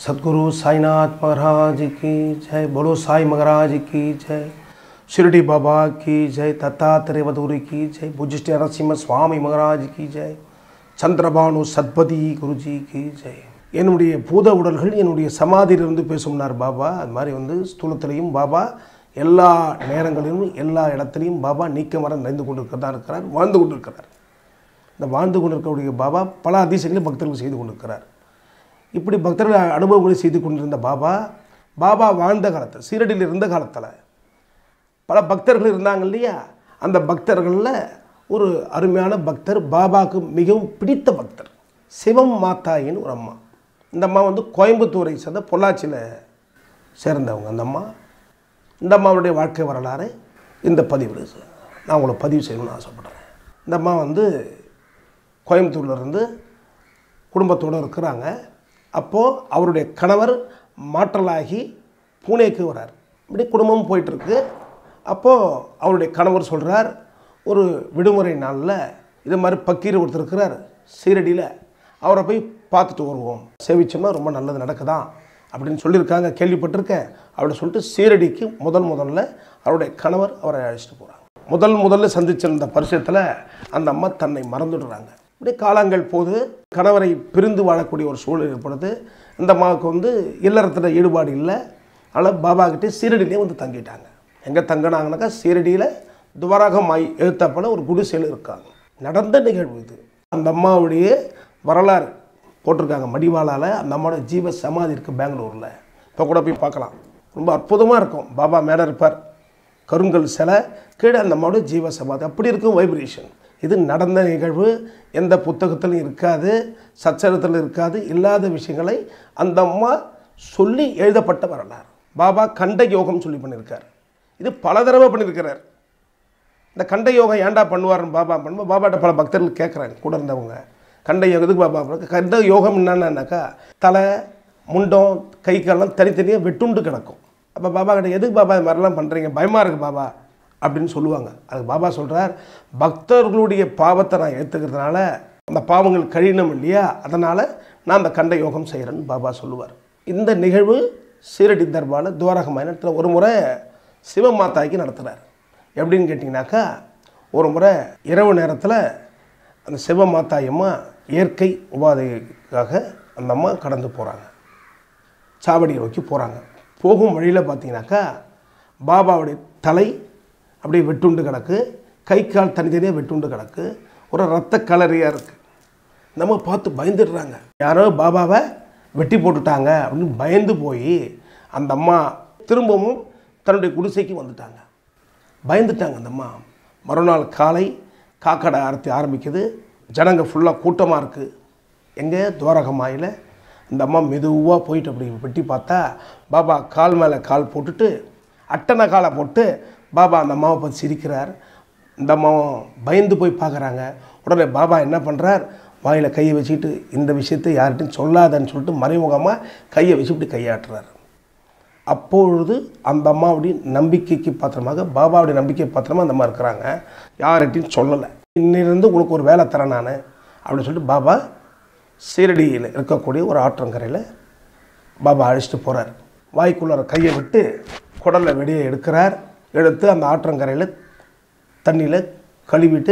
सदगुरु साईनाथ महाराज की जय बोलो साई महाराज की जय शिरडी बाबा की जय दत्तात्रेय वधूरी की जय बुजिष्ट नरसिंह சுவாமி மகராஜ் की ஜெய் சந்திரபானு சத்பதி குருஜி की ஜெய் என்னுடைய பூத உடல்கள் என்னுடைய சமாதியிலிருந்து பேசும்னார் பாபா அது மாதிரி வந்து ஸ்தூலத்திலையும் பாபா எல்லா நேரங்களிலும் எல்லா இடத்துலையும் பாபா நீக்க மரம் நிறைந்து கொண்டிருக்கிறதா இருக்கிறார் வாழ்ந்து கொண்டிருக்கிறார் இந்த வாழ்ந்து கொண்டிருக்கக்கூடிய பாபா பல அதிசயங்களை பக்தர்கள் செய்து கொண்டிருக்கிறார் இப்படி பக்தர்கள் அனுபவங்களை செய்து கொண்டிருந்த பாபா பாபா வாழ்ந்த காலத்தில் சீரடியில் இருந்த காலத்தில் பல பக்தர்கள் இருந்தாங்க இல்லையா அந்த பக்தர்களில் ஒரு அருமையான பக்தர் பாபாவுக்கு மிகவும் பிடித்த பக்தர் சிவம் மாத்தாயின்னு ஒரு அம்மா இந்த அம்மா வந்து கோயம்புத்தூரை சேர்ந்த பொள்ளாச்சியில் சேர்ந்தவங்க அந்த அம்மா இந்த அம்மாவுடைய வாழ்க்கை வரலாறு இந்த பதிவு நான் உங்களை பதிவு செய்யணும்னு ஆசைப்படுறேன் இந்த அம்மா வந்து கோயம்புத்தூர்ல இருந்து குடும்பத்தோடு இருக்கிறாங்க அப்போது அவருடைய கணவர் மாற்றலாகி பூனேக்கு வரார் இப்படி குடும்பம் போயிட்டுருக்கு அப்போது அவருடைய கணவர் சொல்கிறார் ஒரு விடுமுறை நாளில் இது மாதிரி பக்கீர் ஒருத்தர் இருக்கிறார் சீரடியில் அவரை போய் பார்த்துட்டு வருவோம் சேவிச்சோம்னா ரொம்ப நல்லது நடக்குதான் அப்படின்னு சொல்லியிருக்காங்க கேள்விப்பட்டிருக்கேன் அப்படின்னு சொல்லிட்டு சீரடிக்கு முதல் முதல்ல அவருடைய கணவர் அவரை அழைச்சிட்டு போகிறாங்க முதல் முதல்ல சந்திச்சிருந்த பரிசத்தில் அந்த அம்மா தன்னை மறந்துடுறாங்க இப்படி காலங்கள் போது கணவரை பிரிந்து வாழக்கூடிய ஒரு சூழல் ஏற்படுது இந்த அம்மாவுக்கு வந்து இல்லறத்தில் ஈடுபாடு இல்லை அதனால் பாபா கிட்டே சீரடியிலே வந்து தங்கிட்டாங்க எங்கே தங்கினாங்கனாக்கா சீரடியில் துவராகமாய் எழுத்தாப்பில் ஒரு குடிசையில் இருக்காங்க நடந்த நிகழ்வு இது அந்த அம்மாவுடைய வரலாறு போட்டிருக்காங்க மடிவாளால் அந்த அம்மாவோட ஜீவ சமாதி இருக்குது பெங்களூரில் இப்போ கூட போய் பார்க்கலாம் ரொம்ப அற்புதமாக இருக்கும் பாபா மேலே இருப்பார் கருங்கல் சிலை கீழே அந்த அம்மாவோட ஜீவ சமாதி அப்படி இருக்கும் வைப்ரேஷன் இது நடந்த நிகழ்வு எந்த புத்தகத்திலும் இருக்காது சச்சரத்தில் இருக்காது இல்லாத விஷயங்களை அந்த அம்மா சொல்லி எழுதப்பட்ட வரலாறு பாபா கண்ட யோகம் சொல்லி பண்ணியிருக்கார் இது பல தடவை பண்ணியிருக்கிறார் இந்த கண்ட யோகம் ஏன்டா பண்ணுவார்னு பாபா பண்ணும்போது பாபாட்ட பல பக்தர்கள் கேட்குறாங்க கூட இருந்தவங்க கண்ட யோகம் எதுக்கு பாபா பண்ணுறது கண்ட யோகம் என்னன்னாக்கா தலை முண்டம் கை காலெல்லாம் தனித்தனியாக வெட்டுண்டு கிடக்கும் அப்போ பாபா கிட்ட எதுக்கு பாபா இது மாதிரிலாம் பண்ணுறீங்க பயமாக இருக்குது பாபா அப்படின்னு சொல்லுவாங்க அதுக்கு பாபா சொல்கிறார் பக்தர்களுடைய பாவத்தை நான் ஏற்றுக்கிறதுனால அந்த பாவங்கள் கழியணும் இல்லையா அதனால் நான் அந்த கண்ட யோகம் செய்கிறேன்னு பாபா சொல்லுவார் இந்த நிகழ்வு சீரடி தர்பாரில் துவாரகமாய் நடத்துகிற ஒரு முறை சிவமாதாய்க்கு நடத்துகிறார் எப்படின்னு கேட்டிங்கனாக்கா ஒரு முறை இரவு நேரத்தில் அந்த சிவமாதாயம்மா இயற்கை உபாதைக்காக அந்த அம்மா கடந்து போகிறாங்க சாவடியை நோக்கி போகிறாங்க போகும் வழியில் பார்த்தீங்கன்னாக்கா பாபாவுடைய தலை அப்படியே வெட்டுண்டு கிடக்கு கை கால் தனித்தனியாக வெட்டுண்டு கிடக்கு ஒரு ரத்த கலரியாக இருக்குது நம்ம பார்த்து பயந்துடுறாங்க யாரோ பாபாவை வெட்டி போட்டுட்டாங்க அப்படின்னு பயந்து போய் அந்த அம்மா திரும்பவும் தன்னுடைய குடிசைக்கு வந்துட்டாங்க பயந்துட்டாங்க அந்த அம்மா மறுநாள் காலை காக்கடை ஆரத்தி ஆரம்பிக்குது ஜனங்க ஃபுல்லாக கூட்டமாக இருக்குது எங்கே துவாரகமாயில் இந்த அம்மா மெதுவாக போயிட்டு அப்படி வெட்டி பார்த்தா பாபா கால் மேலே கால் போட்டுட்டு அட்டனை காலை போட்டு பாபா அந்த அம்மாவை பார்த்து சிரிக்கிறார் இந்த அம்மாவும் பயந்து போய் பார்க்குறாங்க உடனே பாபா என்ன பண்ணுறார் வாயில் கையை வச்சுக்கிட்டு இந்த விஷயத்தை யார்கிட்டையும் சொல்லாதன்னு சொல்லிட்டு மறைமுகமாக கையை வச்சு இப்படி கையாட்டுறாரு அப்பொழுது அந்த அம்மாவுடைய நம்பிக்கைக்கு பாத்திரமாக பாபாவுடைய நம்பிக்கை பாத்திரமாக அந்த அம்மா இருக்கிறாங்க யார்கிட்டையும் சொல்லலை இன்னிலிருந்து உங்களுக்கு ஒரு வேலை தரேன் நான் அப்படின்னு சொல்லிட்டு பாபா சீரடியில் இருக்கக்கூடிய ஒரு ஆற்றங்கரையில் பாபா அழைச்சிட்டு போகிறார் வாய்க்குள்ளார கையை விட்டு குடலை வெளியே எடுக்கிறார் எடுத்து அந்த ஆற்றங்கரையில் தண்ணியில் கழுவிட்டு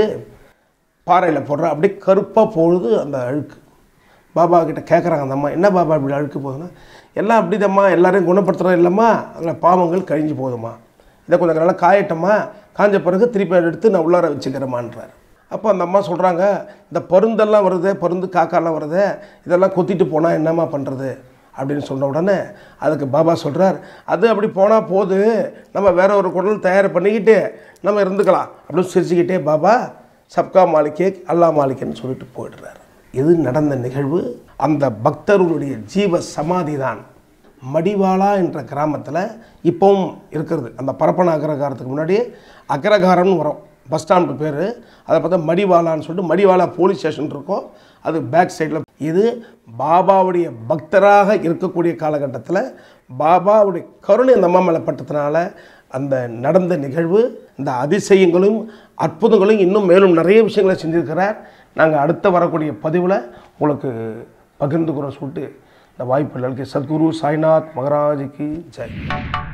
பாறையில் போடுறார் அப்படியே கருப்பாக போகுது அந்த அழுக்கு பாபா கிட்ட கேட்குறாங்க அந்த அம்மா என்ன பாபா இப்படி அழுக்கு போகுதுன்னா எல்லாம் அப்படிதம்மா எல்லாரையும் குணப்படுத்துகிறோம் இல்லைம்மா அதில் பாவங்கள் கழிஞ்சு போகுதும்மா இதை கொஞ்சம் நல்லா காயட்டம்மா காஞ்ச பிறகு திருப்பி அதை எடுத்து நான் உள்ளார வச்சுக்கிறேம்மான்றார் அப்போ அந்த அம்மா சொல்கிறாங்க இந்த பருந்தெல்லாம் வருதே பருந்து காக்காலாம் வருதே இதெல்லாம் கொத்திட்டு போனால் என்னம்மா பண்ணுறது அப்படின்னு சொன்ன உடனே அதுக்கு பாபா சொல்கிறார் அது அப்படி போனால் போது நம்ம வேற ஒரு குடல் தயார் பண்ணிக்கிட்டு நம்ம இருந்துக்கலாம் அப்படின்னு சிரிச்சுக்கிட்டே பாபா சப்கா மாலிகே அல்லா மாலிகேன்னு சொல்லிட்டு போயிடுறாரு இது நடந்த நிகழ்வு அந்த பக்தர்களுடைய ஜீவ சமாதி தான் மடிவாளா என்ற கிராமத்தில் இப்போவும் இருக்கிறது அந்த பரப்பன அக்ரகாரத்துக்கு முன்னாடி அக்ரகாரம்னு வரும் பஸ் ஸ்டாண்டு பேர் அதை பார்த்தா மடிவாலான்னு சொல்லிட்டு மடிவாலா போலீஸ் ஸ்டேஷன் இருக்கும் அது பேக் சைடில் இது பாபாவுடைய பக்தராக இருக்கக்கூடிய காலகட்டத்தில் பாபாவுடைய கருணை அந்த அம்மா மேலே பட்டதுனால அந்த நடந்த நிகழ்வு இந்த அதிசயங்களும் அற்புதங்களும் இன்னும் மேலும் நிறைய விஷயங்களை செஞ்சிருக்கிறார் நாங்கள் அடுத்த வரக்கூடிய பதிவில் உங்களுக்கு பகிர்ந்துக்கிறோம் சொல்லிட்டு இந்த வாய்ப்பு நல்கி சத்குரு சாய்நாத் மகராஜ் கி ஜெய்